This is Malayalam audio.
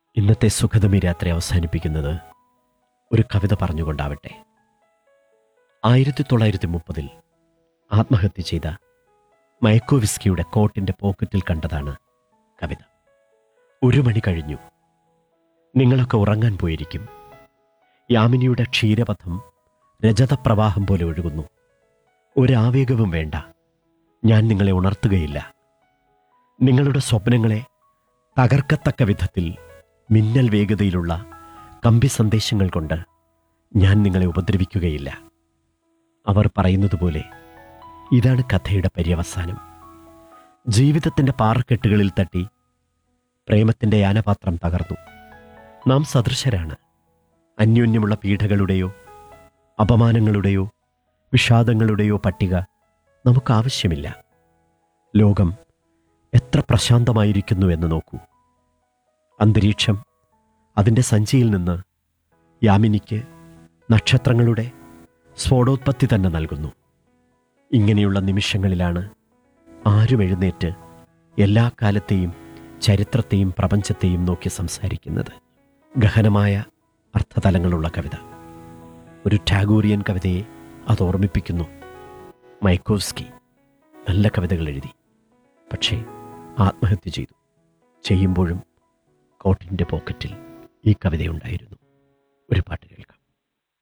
ഇന്നത്തെ സുഖതമി രാത്രി അവസാനിപ്പിക്കുന്നത് ഒരു കവിത പറഞ്ഞുകൊണ്ടാവട്ടെ ആയിരത്തി തൊള്ളായിരത്തി മുപ്പതിൽ ആത്മഹത്യ ചെയ്ത മയക്കോവിസ്കിയുടെ കോട്ടിൻ്റെ പോക്കറ്റിൽ കണ്ടതാണ് കവിത ഒരു മണി കഴിഞ്ഞു നിങ്ങളൊക്കെ ഉറങ്ങാൻ പോയിരിക്കും യാമിനിയുടെ ക്ഷീരപഥം രജതപ്രവാഹം പോലെ ഒഴുകുന്നു ഒരാവേഗവും വേണ്ട ഞാൻ നിങ്ങളെ ഉണർത്തുകയില്ല നിങ്ങളുടെ സ്വപ്നങ്ങളെ തകർക്കത്തക്ക വിധത്തിൽ മിന്നൽ വേഗതയിലുള്ള കമ്പി സന്ദേശങ്ങൾ കൊണ്ട് ഞാൻ നിങ്ങളെ ഉപദ്രവിക്കുകയില്ല അവർ പറയുന്നതുപോലെ ഇതാണ് കഥയുടെ പര്യവസാനം ജീവിതത്തിൻ്റെ പാറക്കെട്ടുകളിൽ തട്ടി പ്രേമത്തിൻ്റെ യാനപാത്രം തകർന്നു നാം സദൃശരാണ് അന്യോന്യമുള്ള പീഡകളുടെയോ അപമാനങ്ങളുടെയോ വിഷാദങ്ങളുടെയോ പട്ടിക നമുക്ക് ആവശ്യമില്ല ലോകം എത്ര പ്രശാന്തമായിരിക്കുന്നു എന്ന് നോക്കൂ അന്തരീക്ഷം അതിൻ്റെ സഞ്ചിയിൽ നിന്ന് യാമിനിക്ക് നക്ഷത്രങ്ങളുടെ സ്ഫോടോത്പത്തി തന്നെ നൽകുന്നു ഇങ്ങനെയുള്ള നിമിഷങ്ങളിലാണ് ആരും എഴുന്നേറ്റ് എല്ലാ കാലത്തെയും ചരിത്രത്തെയും പ്രപഞ്ചത്തെയും നോക്കി സംസാരിക്കുന്നത് ഗഹനമായ അർത്ഥതലങ്ങളുള്ള കവിത ഒരു ടാഗോറിയൻ കവിതയെ അത് ഓർമ്മിപ്പിക്കുന്നു മൈക്കോസ്കി നല്ല കവിതകൾ എഴുതി പക്ഷേ ആത്മഹത്യ ചെയ്തു ചെയ്യുമ്പോഴും കോട്ടിൻ്റെ പോക്കറ്റിൽ ഈ കവിതയുണ്ടായിരുന്നു ഒരു പാട്ട് കേൾക്കാം